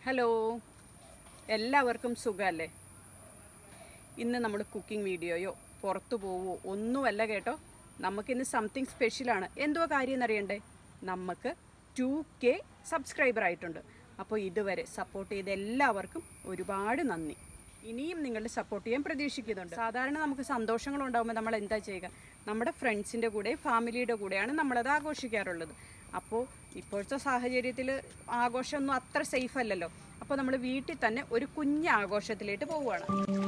Hello എല്ലാവർക്കും സുഖമല്ലേ ഇന്ന് നമ്മൾ കുക്കിംഗ് വീഡിയോയോ പുറത്തു പോവോ ഒന്നുമല്ല കേട്ടോ നമുക്കിന്ന് സംതിങ് സ്പെഷ്യലാണ് എന്തോ കാര്യം എന്നറിയണ്ടേ നമുക്ക് ടു കെ സബ്സ്ക്രൈബർ ആയിട്ടുണ്ട് അപ്പോൾ ഇതുവരെ സപ്പോർട്ട് ചെയ്ത എല്ലാവർക്കും ഒരുപാട് നന്ദി ഇനിയും നിങ്ങളുടെ സപ്പോർട്ട് ചെയ്യാൻ പ്രതീക്ഷിക്കുന്നുണ്ട് സാധാരണ നമുക്ക് സന്തോഷങ്ങൾ ഉണ്ടാകുമ്പോൾ നമ്മൾ എന്താ ചെയ്യുക നമ്മുടെ ഫ്രണ്ട്സിൻ്റെ കൂടെ ഫാമിലിയുടെ കൂടെയാണ് നമ്മളത് ആഘോഷിക്കാറുള്ളത് അപ്പോൾ ഇപ്പോഴത്തെ സാഹചര്യത്തിൽ ആഘോഷമൊന്നും അത്ര സേഫ് അല്ലല്ലോ അപ്പോൾ നമ്മൾ വീട്ടിൽ തന്നെ ഒരു കുഞ്ഞ് ആഘോഷത്തിലേക്ക് പോവുകയാണ്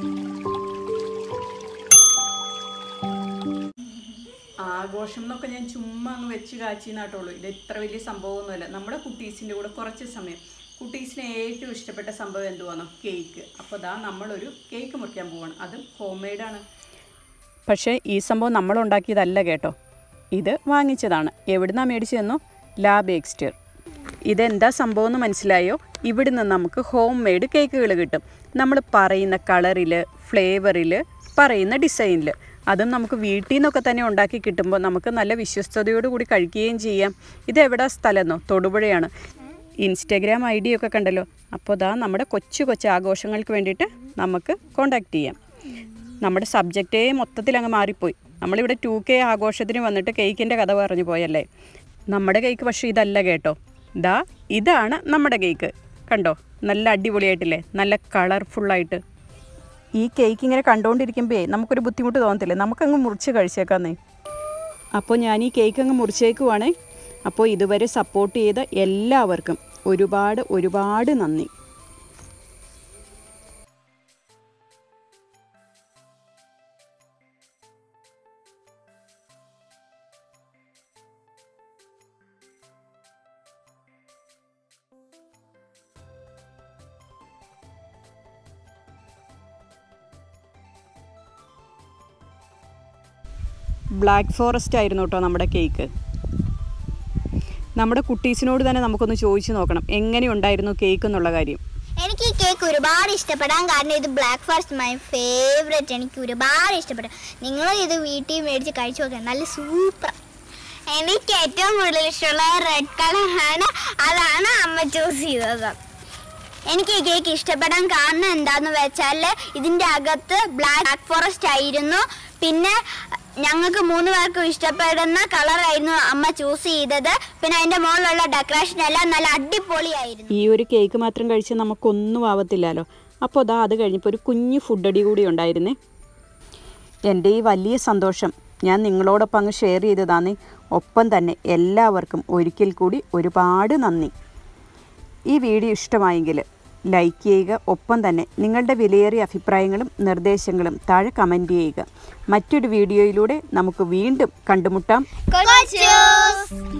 ആഘോഷം എന്നൊക്കെ ഞാൻ ചുമ്മാ അങ്ങ് വെച്ച് കാച്ചി നാട്ടുള്ളൂ ഇത് ഇത്ര വലിയ സംഭവമൊന്നുമല്ല നമ്മുടെ കുട്ടീസിൻ്റെ കൂടെ കുറച്ച് സമയം കുട്ടീസിന് ഏറ്റവും ഇഷ്ടപ്പെട്ട സംഭവം എന്തുവാണോ കേക്ക് അപ്പോൾ ദാ നമ്മളൊരു കേക്ക് മുറിക്കാൻ പോവാണ് അതും ഹോം മെയ്ഡാണ് പക്ഷേ ഈ സംഭവം നമ്മൾ ഉണ്ടാക്കിയതല്ല കേട്ടോ ഇത് വാങ്ങിച്ചതാണ് എവിടുന്നാണ് മേടിച്ചതെന്നോ ലാബ് എക്സ്റ്റർ ഇതെന്താ സംഭവം എന്ന് മനസ്സിലായോ ഇവിടുന്ന് നമുക്ക് ഹോം മെയ്ഡ് കേക്കുകൾ കിട്ടും നമ്മൾ പറയുന്ന കളറിൽ ഫ്ലേവറിൽ പറയുന്ന ഡിസൈനിൽ അതും നമുക്ക് വീട്ടിൽ നിന്നൊക്കെ തന്നെ ഉണ്ടാക്കി കിട്ടുമ്പോൾ നമുക്ക് നല്ല വിശ്വസ്തയോടു കൂടി കഴിക്കുകയും ചെയ്യാം ഇത് എവിടെ സ്ഥലമെന്നോ തൊടുപുഴയാണ് ഇൻസ്റ്റഗ്രാം ഐ ഡി ഒക്കെ കണ്ടല്ലോ അപ്പോൾ ദാ നമ്മുടെ കൊച്ചു കൊച്ചു ആഘോഷങ്ങൾക്ക് വേണ്ടിയിട്ട് നമുക്ക് കോണ്ടാക്ട് ചെയ്യാം നമ്മുടെ സബ്ജക്റ്റേ മൊത്തത്തിൽ അങ്ങ് മാറിപ്പോയി നമ്മളിവിടെ ടു കെ ആഘോഷത്തിന് വന്നിട്ട് കേക്കിൻ്റെ കഥ പറഞ്ഞു പോയല്ലേ നമ്മുടെ കേക്ക് പക്ഷേ ഇതല്ല കേട്ടോ ദാ ഇതാണ് നമ്മുടെ കേക്ക് കണ്ടോ നല്ല അടിപൊളിയായിട്ടില്ലേ നല്ല കളർഫുള്ളായിട്ട് ഈ കേക്ക് ഇങ്ങനെ കണ്ടുകൊണ്ടിരിക്കുമ്പോൾ നമുക്കൊരു ബുദ്ധിമുട്ട് തോന്നത്തില്ലേ നമുക്കങ്ങ് മുറിച്ച് കഴിച്ചേക്കാന്നേ അപ്പോൾ ഞാൻ ഈ കേക്ക് അങ്ങ് മുറിച്ചേക്കുവാണേ അപ്പോൾ ഇതുവരെ സപ്പോർട്ട് ചെയ്ത എല്ലാവർക്കും ഒരുപാട് ഒരുപാട് നന്ദി ബ്ലാക്ക് ഫോറസ്റ്റ് ആയിരുന്നു കേട്ടോ നമ്മുടെ കേക്ക് നമ്മുടെ കുട്ടീസിനോട് തന്നെ നമുക്കൊന്ന് ചോദിച്ചു നോക്കണം എങ്ങനെയുണ്ടായിരുന്നു കേക്ക് എന്നുള്ള കാര്യം എനിക്ക് ഈ കേക്ക് ഒരുപാട് ഇഷ്ടപ്പെടാൻ കാരണം ഇത് ബ്ലാക്ക് ഫോറസ്റ്റ് മൈ ഫേവറേറ്റ് എനിക്ക് ഒരുപാട് ഇഷ്ടപ്പെട്ടു നിങ്ങൾ ഇത് വീട്ടിൽ മേടിച്ച് കഴിച്ചു നോക്കാം നല്ല സൂപ്പർ എനിക്ക് ഏറ്റവും കൂടുതൽ ഇഷ്ടമുള്ള റെഡ് കളറാണ് അതാണ് അമ്മ ചൂസ് ചെയ്തത് എനിക്ക് ഈ കേക്ക് ഇഷ്ടപ്പെടാൻ കാരണം എന്താന്ന് വെച്ചാൽ ഇതിൻ്റെ അകത്ത് ബ്ലാക്ക് ഫോറസ്റ്റ് ആയിരുന്നു പിന്നെ ഞങ്ങൾക്ക് മൂന്ന് പേർക്കും ഇഷ്ടപ്പെടുന്ന കളറായിരുന്നു അമ്മ ചൂസ് ചെയ്തത് പിന്നെ അതിൻ്റെ മുകളിലുള്ള ഡെക്കറേഷൻ എല്ലാം നല്ല അടിപൊളിയായിരുന്നു ഈ ഒരു കേക്ക് മാത്രം കഴിച്ച് നമുക്കൊന്നും ആവത്തില്ലല്ലോ അപ്പോൾ അതാ അത് കഴിഞ്ഞപ്പോൾ ഒരു കുഞ്ഞു ഫുഡടി കൂടി ഉണ്ടായിരുന്നേ എൻ്റെ ഈ വലിയ സന്തോഷം ഞാൻ നിങ്ങളോടൊപ്പം അങ്ങ് ഷെയർ ചെയ്തതാന്നേ ഒപ്പം തന്നെ എല്ലാവർക്കും ഒരിക്കൽ കൂടി ഒരുപാട് നന്ദി ഈ വീഡിയോ ഇഷ്ടമായെങ്കിൽ ലൈക്ക് ചെയ്യുക ഒപ്പം തന്നെ നിങ്ങളുടെ വിലയേറിയ അഭിപ്രായങ്ങളും നിർദ്ദേശങ്ങളും താഴെ കമൻറ്റ് ചെയ്യുക മറ്റൊരു വീഡിയോയിലൂടെ നമുക്ക് വീണ്ടും കണ്ടുമുട്ടാം Cochos!